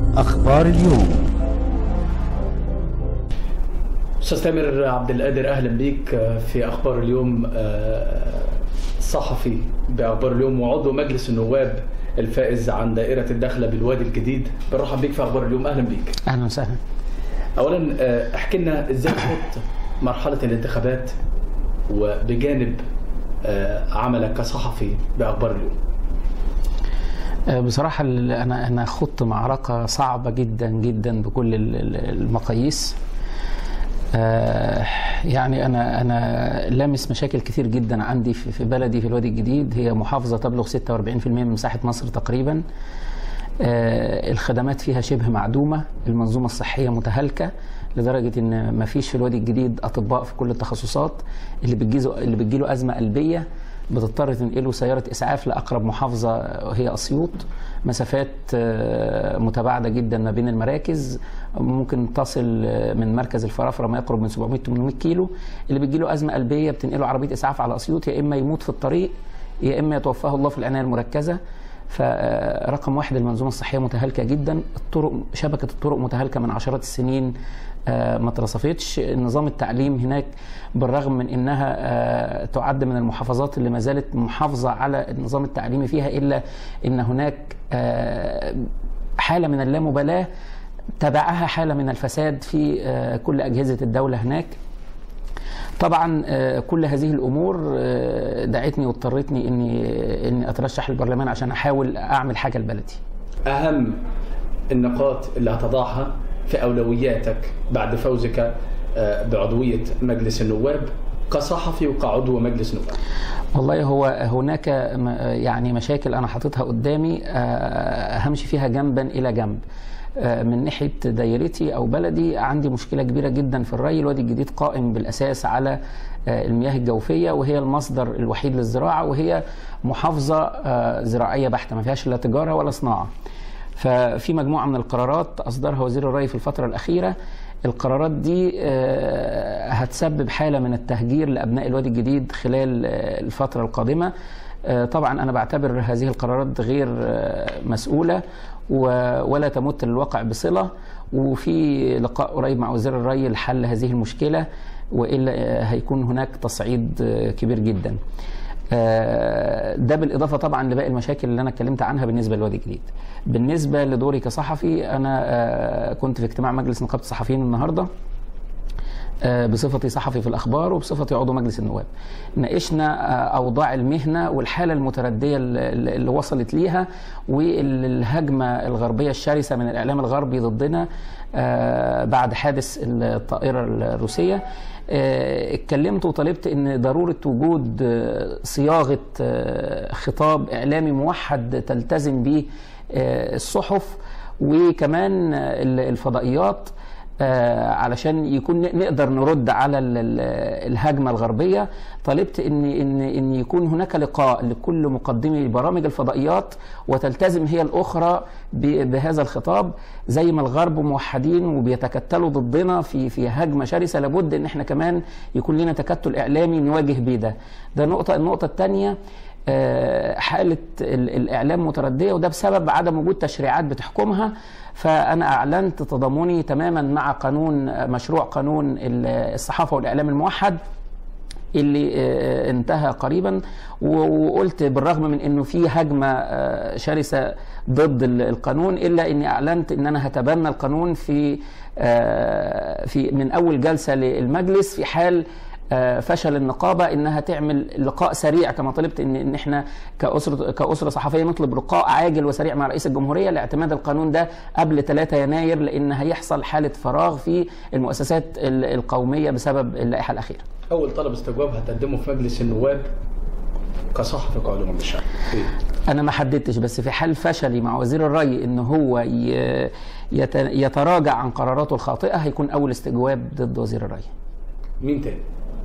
أخبار اليوم استاذ تامر عبد القادر اهلا بيك في اخبار اليوم صحفي باخبار اليوم وعضو مجلس النواب الفائز عن دائره الدخله بالوادي الجديد بنرحب بيك في اخبار اليوم اهلا بيك اهلا وسهلا اولا احكي لنا ازاي تخط مرحله الانتخابات وبجانب عملك كصحفي باخبار اليوم بصراحة أنا أنا خضت معركة صعبة جدا جدا بكل المقاييس يعني أنا أنا لامس مشاكل كتير جدا عندي في بلدي في الوادي الجديد هي محافظة تبلغ 46% من مساحة مصر تقريبا الخدمات فيها شبه معدومة المنظومة الصحية متهالكة لدرجة إن ما فيش في الوادي الجديد أطباء في كل التخصصات اللي بتجيله اللي بتجيله أزمة قلبية بتضطر تنقله سيارة إسعاف لأقرب محافظة هي أسيوط مسافات متباعدة جدا ما بين المراكز ممكن تصل من مركز الفرافرة ما يقرب من 700 800 كيلو اللي بتجيله أزمة قلبية بتنقله عربية إسعاف على أسيوط يا إما يموت في الطريق يا إما يتوفاه الله في العناية المركزة فرقم واحد المنظومة الصحية متهالكة جدا الطرق شبكة الطرق متهالكة من عشرات السنين ما اترصفتش نظام التعليم هناك بالرغم من انها تعد من المحافظات اللي ما زالت محافظه على النظام التعليمي فيها الا ان هناك حاله من اللامبالاه تبعها حاله من الفساد في كل اجهزه الدوله هناك طبعا كل هذه الامور دعتني واضطرتني اني اني اترشح للبرلمان عشان احاول اعمل حاجه لبلدي اهم النقاط اللي هتضعها في اولوياتك بعد فوزك بعضويه مجلس النواب كصحفي وكعضو مجلس نواب والله هو هناك يعني مشاكل انا حاططها قدامي همشي فيها جنبا الى جنب من ناحيه دايرتي او بلدي عندي مشكله كبيره جدا في الري الوادي الجديد قائم بالاساس على المياه الجوفيه وهي المصدر الوحيد للزراعه وهي محافظه زراعيه بحته ما فيهاش لا تجاره ولا صناعه ففي مجموعه من القرارات اصدرها وزير الري في الفتره الاخيره القرارات دي هتسبب حاله من التهجير لابناء الوادي الجديد خلال الفتره القادمه طبعا انا بعتبر هذه القرارات غير مسؤوله ولا تمت للواقع بصله وفي لقاء قريب مع وزير الري لحل هذه المشكله والا هيكون هناك تصعيد كبير جدا. ده بالاضافه طبعا لباقي المشاكل اللي انا اتكلمت عنها بالنسبه للوادي الجديد. بالنسبه لدوري كصحفي انا كنت في اجتماع مجلس نقابه الصحفيين النهارده بصفتي صحفي في الاخبار وبصفتي عضو مجلس النواب. ناقشنا اوضاع المهنه والحاله المترديه اللي وصلت ليها والهجمه الغربيه الشرسه من الاعلام الغربي ضدنا بعد حادث الطائره الروسيه. اتكلمت وطالبت ان ضروره وجود صياغه خطاب اعلامي موحد تلتزم به الصحف وكمان الفضائيات علشان يكون نقدر نرد على الهجمه الغربيه طالبت ان ان ان يكون هناك لقاء لكل مقدمي برامج الفضائيات وتلتزم هي الاخرى بهذا الخطاب زي ما الغرب موحدين وبيتكتلوا ضدنا في في هجمه شرسه لابد ان احنا كمان يكون لنا تكتل اعلامي نواجه بيه ده ده نقطه النقطه الثانيه حالة الإعلام متردية وده بسبب عدم وجود تشريعات بتحكمها فأنا أعلنت تضامني تماما مع قانون مشروع قانون الصحافة والإعلام الموحد اللي انتهى قريبا وقلت بالرغم من انه في هجمه شرسه ضد القانون الا اني اعلنت ان انا هتبنى القانون في في من اول جلسه للمجلس في حال فشل النقابه انها تعمل لقاء سريع كما طلبت ان ان احنا كاسره كاسره صحفيه نطلب لقاء عاجل وسريع مع رئيس الجمهوريه لاعتماد القانون ده قبل 3 يناير لان هيحصل حاله فراغ في المؤسسات القوميه بسبب اللائحه الاخيره. اول طلب استجواب هتقدمه في مجلس النواب كصحفي كعلوم الشعب إيه؟ انا ما حددتش بس في حال فشلي مع وزير الري ان هو يتراجع عن قراراته الخاطئه هيكون اول استجواب ضد وزير الري مين تاني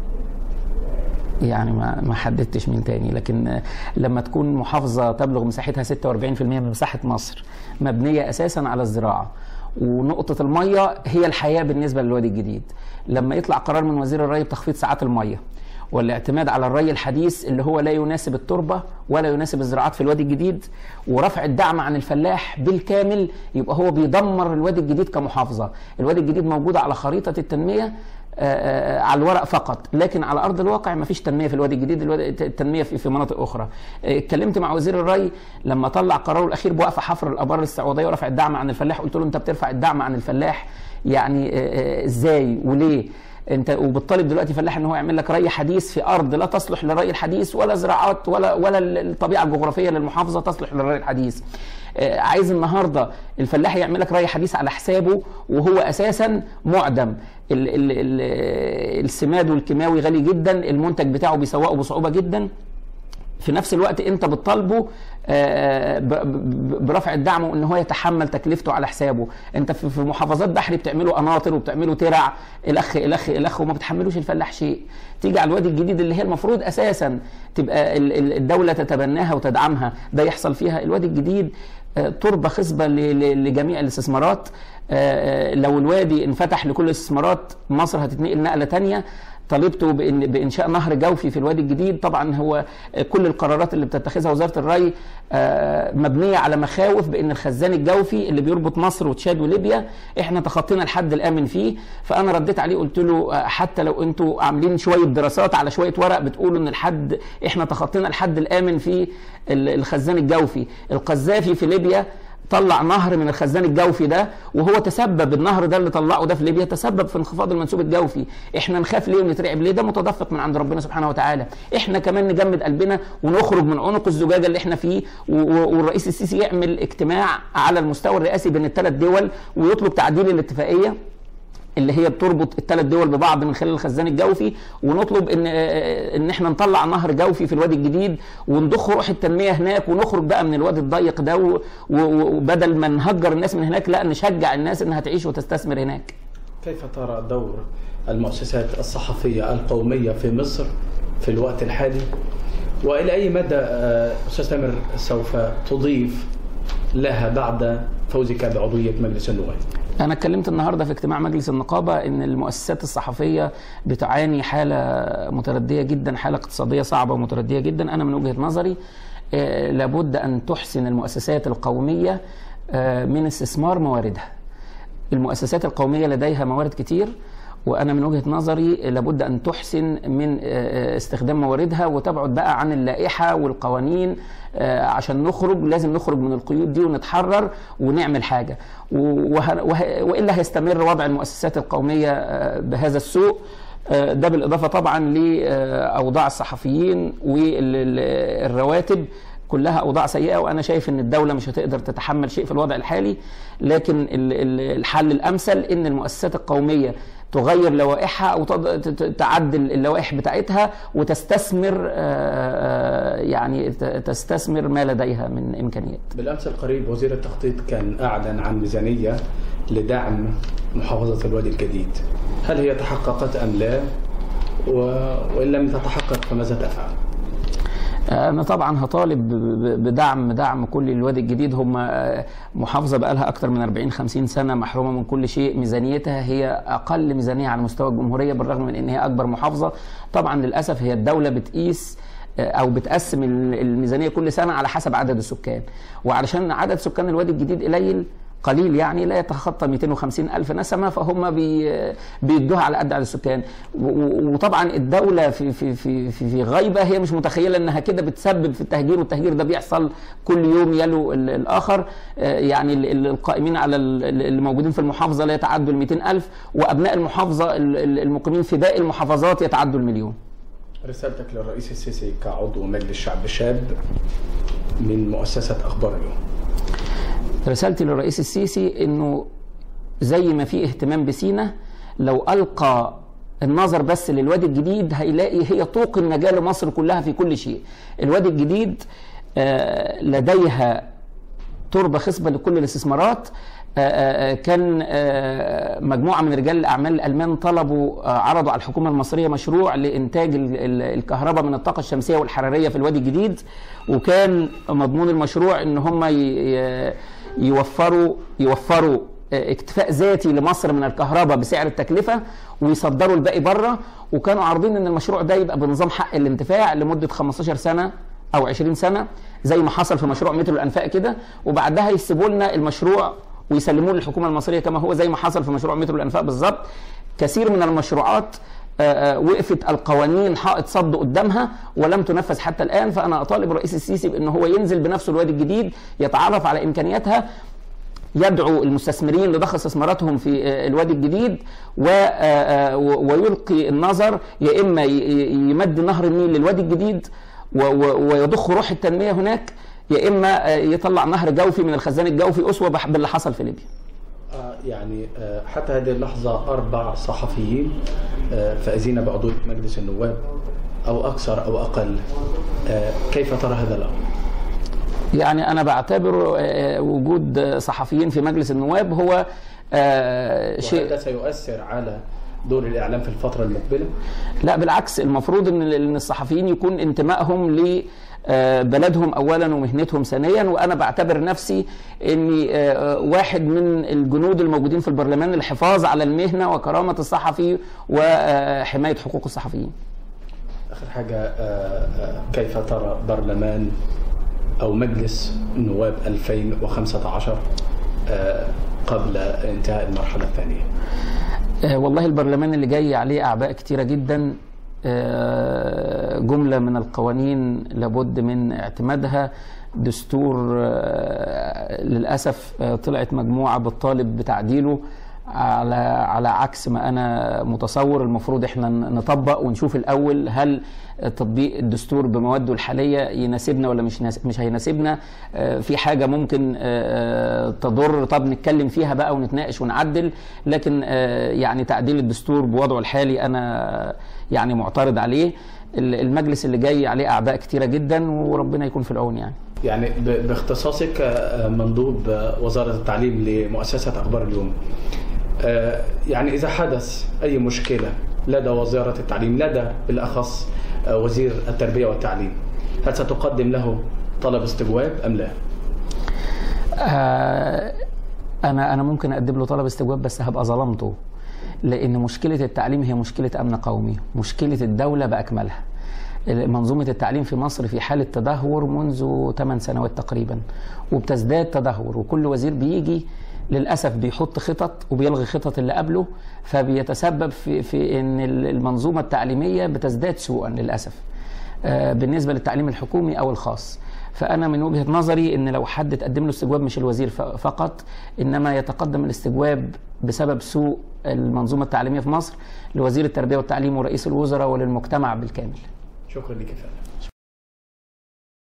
يعني ما ما حددتش مين تاني لكن لما تكون محافظه تبلغ مساحتها 46% من مساحه مصر مبنيه اساسا على الزراعه ونقطه الميه هي الحياه بالنسبه للوادي الجديد لما يطلع قرار من وزير الري بتخفيض ساعات الميه والاعتماد على الري الحديث اللي هو لا يناسب التربه ولا يناسب الزراعات في الوادي الجديد ورفع الدعم عن الفلاح بالكامل يبقى هو بيدمر الوادي الجديد كمحافظه الوادي الجديد موجوده على خريطه التنميه آه، آه، على الورق فقط لكن على ارض الواقع ما فيش تنميه في الوادي الجديد الوادي التنميه في في مناطق اخرى آه، اتكلمت مع وزير الري لما طلع قراره الاخير بوقف حفر الابار الاستعواضيه ورفع الدعم عن الفلاح قلت له انت بترفع الدعم عن الفلاح يعني آه، آه، ازاي وليه انت وبتطالب دلوقتي فلاح ان هو يعمل لك ري حديث في ارض لا تصلح للري الحديث ولا زراعات ولا ولا الطبيعه الجغرافيه للمحافظه تصلح للري الحديث آه، عايز النهارده الفلاح يعمل لك ري حديث على حسابه وهو اساسا معدم ال ال ال السماد والكيماوي غالي جدا المنتج بتاعه بيسوقه بصعوبه جدا في نفس الوقت انت بتطالبه آه، ب- ب- برفع الدعم وان هو يتحمل تكلفته على حسابه انت في في محافظات بحري بتعملوا قناطر وبتعملوا ترع الاخ الاخ الاخ وما بتحملوش الفلاح شيء تيجي على الوادي الجديد اللي هي المفروض اساسا تبقى ال- ال- الدوله تتبناها وتدعمها ده يحصل فيها الوادي الجديد آه، تربه خصبه ل- ل- لجميع الاستثمارات آه، آه، لو الوادي انفتح لكل الاستثمارات مصر هتتنقل نقله تانية طالبته بإن بانشاء نهر جوفي في الوادي الجديد طبعا هو كل القرارات اللي بتتخذها وزاره الري آه، مبنيه على مخاوف بان الخزان الجوفي اللي بيربط مصر وتشاد وليبيا احنا تخطينا الحد الامن فيه فانا رديت عليه قلت له آه، حتى لو انتوا عاملين شويه دراسات على شويه ورق بتقولوا ان الحد احنا تخطينا الحد الامن في ال- الخزان الجوفي القذافي في ليبيا طلع نهر من الخزان الجوفي ده وهو تسبب النهر ده اللي طلعه ده في ليبيا تسبب في انخفاض المنسوب الجوفي احنا نخاف ليه ونترعب ليه ده متدفق من عند ربنا سبحانه وتعالى احنا كمان نجمد قلبنا ونخرج من عنق الزجاجه اللي احنا فيه و- و- والرئيس السيسي يعمل اجتماع على المستوى الرئاسي بين الثلاث دول ويطلب تعديل الاتفاقيه اللي هي بتربط الثلاث دول ببعض من خلال الخزان الجوفي ونطلب ان ان احنا نطلع نهر جوفي في الوادي الجديد ونضخ روح التنميه هناك ونخرج بقى من الوادي الضيق ده و- و- وبدل ما نهجر الناس من هناك لا نشجع الناس انها تعيش وتستثمر هناك. كيف ترى دور المؤسسات الصحفية القومية في مصر في الوقت الحالي وإلى أي مدى آه، أستاذ تامر سوف تضيف لها بعد فوزك بعضوية مجلس النواب انا اتكلمت النهارده في اجتماع مجلس النقابه ان المؤسسات الصحفيه بتعاني حاله مترديه جدا حاله اقتصاديه صعبه ومترديه جدا انا من وجهه نظري آه، لابد ان تحسن المؤسسات القوميه آه، من استثمار مواردها المؤسسات القوميه لديها موارد كتير وانا من وجهه نظري لابد ان تحسن من آه، استخدام مواردها وتبعد بقى عن اللائحه والقوانين آه، عشان نخرج لازم نخرج من القيود دي ونتحرر ونعمل حاجه وه- وه- والا هيستمر وضع المؤسسات القوميه آه، بهذا السوء آه، ده بالاضافه طبعا لاوضاع الصحفيين والرواتب كلها اوضاع سيئه وانا شايف ان الدوله مش هتقدر تتحمل شيء في الوضع الحالي لكن ال- ال- الحل الامثل ان المؤسسات القوميه تغير لوائحها او تض- ت- ت- تعدل اللوائح بتاعتها وتستثمر آه، آه، يعني ت- تستثمر ما لديها من امكانيات بالأمس القريب وزير التخطيط كان أعلن عن ميزانية لدعم محافظة الوادي الجديد هل هي تحققت أم لا و- وإن لم تتحقق فماذا تفعل انا طبعا هطالب ب- ب- بدعم دعم كل الوادي الجديد هم آه، محافظه بقى لها اكثر من 40 50 سنه محرومه من كل شيء ميزانيتها هي اقل ميزانيه على مستوى الجمهوريه بالرغم من ان هي اكبر محافظه طبعا للاسف هي الدوله بتقيس آه، او بتقسم ال- الميزانيه كل سنه على حسب عدد السكان وعلشان عدد سكان الوادي الجديد قليل قليل يعني لا يتخطى 250 ألف نسمة فهم بي بيدوها على قد عدد السكان و- و- وطبعا الدولة في في في في, في غيبة هي مش متخيلة انها كده بتسبب في التهجير والتهجير ده بيحصل كل يوم يلو ال- الآخر آه، يعني ال- ال- القائمين على ال- ال- اللي موجودين في المحافظة لا يتعدوا ال 200 ألف وأبناء المحافظة ال- ال- المقيمين في باقي المحافظات يتعدوا المليون رسالتك للرئيس السيسي كعضو مجلس شعب شاب من مؤسسة أخبار اليوم رسالتي للرئيس السيسي انه زي ما في اهتمام بسينا لو القى النظر بس للوادي الجديد هيلاقي هي طوق النجاه لمصر كلها في كل شيء. الوادي الجديد آه، لديها تربه خصبه لكل الاستثمارات آه، آه، كان آه، مجموعه من رجال الاعمال الالمان طلبوا آه، عرضوا على الحكومه المصريه مشروع لانتاج ال- ال- الكهرباء من الطاقه الشمسيه والحراريه في الوادي الجديد وكان مضمون المشروع ان هم ي- ي- يوفروا يوفروا اكتفاء ذاتي لمصر من الكهرباء بسعر التكلفه ويصدروا الباقي بره وكانوا عارضين ان المشروع ده يبقى بنظام حق الانتفاع لمده 15 سنه او 20 سنه زي ما حصل في مشروع مترو الانفاق كده وبعدها يسيبوا لنا المشروع ويسلموه للحكومه المصريه كما هو زي ما حصل في مشروع مترو الانفاق بالظبط كثير من المشروعات وقفت القوانين حائط صد قدامها ولم تنفذ حتى الان فانا اطالب الرئيس السيسي بان هو ينزل بنفسه الوادي الجديد يتعرف على امكانياتها يدعو المستثمرين لضخ استثماراتهم في الوادي الجديد ويلقي النظر يا اما يمد نهر النيل للوادي الجديد ويضخ روح التنميه هناك يا اما يطلع نهر جوفي من الخزان الجوفي اسوه باللي حصل في ليبيا. يعني حتى هذه اللحظه اربع صحفيين فائزين بعضويه مجلس النواب او اكثر او اقل كيف ترى هذا الامر؟ يعني انا بعتبر وجود صحفيين في مجلس النواب هو شيء ده سيؤثر على دور الاعلام في الفتره المقبله؟ لا بالعكس المفروض ان الصحفيين يكون انتمائهم ل بلدهم اولا ومهنتهم ثانيا وانا بعتبر نفسي اني واحد من الجنود الموجودين في البرلمان للحفاظ على المهنه وكرامه الصحفي وحمايه حقوق الصحفيين. اخر حاجه كيف ترى برلمان او مجلس النواب 2015 قبل انتهاء المرحله الثانيه؟ والله البرلمان اللي جاي عليه اعباء كتيره جدا جملة من القوانين لابد من اعتمادها دستور للأسف طلعت مجموعة بتطالب بتعديله على على عكس ما انا متصور المفروض احنا نطبق ونشوف الاول هل تطبيق الدستور بمواده الحاليه يناسبنا ولا مش مش هيناسبنا في حاجه ممكن تضر طب نتكلم فيها بقى ونتناقش ونعدل لكن يعني تعديل الدستور بوضعه الحالي انا يعني معترض عليه المجلس اللي جاي عليه اعباء كتيره جدا وربنا يكون في العون يعني يعني باختصاصك مندوب وزاره التعليم لمؤسسه اخبار اليوم يعني إذا حدث أي مشكلة لدى وزارة التعليم لدى بالأخص وزير التربية والتعليم هل ستقدم له طلب استجواب أم لا؟ أنا أنا ممكن أقدم له طلب استجواب بس هبقى ظلمته لأن مشكلة التعليم هي مشكلة أمن قومي مشكلة الدولة بأكملها منظومة التعليم في مصر في حالة تدهور منذ 8 سنوات تقريبا وبتزداد تدهور وكل وزير بيجي للاسف بيحط خطط وبيلغي خطط اللي قبله فبيتسبب في في ان المنظومه التعليميه بتزداد سوءا للاسف بالنسبه للتعليم الحكومي او الخاص فانا من وجهه نظري ان لو حد تقدم له استجواب مش الوزير فقط انما يتقدم الاستجواب بسبب سوء المنظومه التعليميه في مصر لوزير التربيه والتعليم ورئيس الوزراء وللمجتمع بالكامل شكرا لك فندم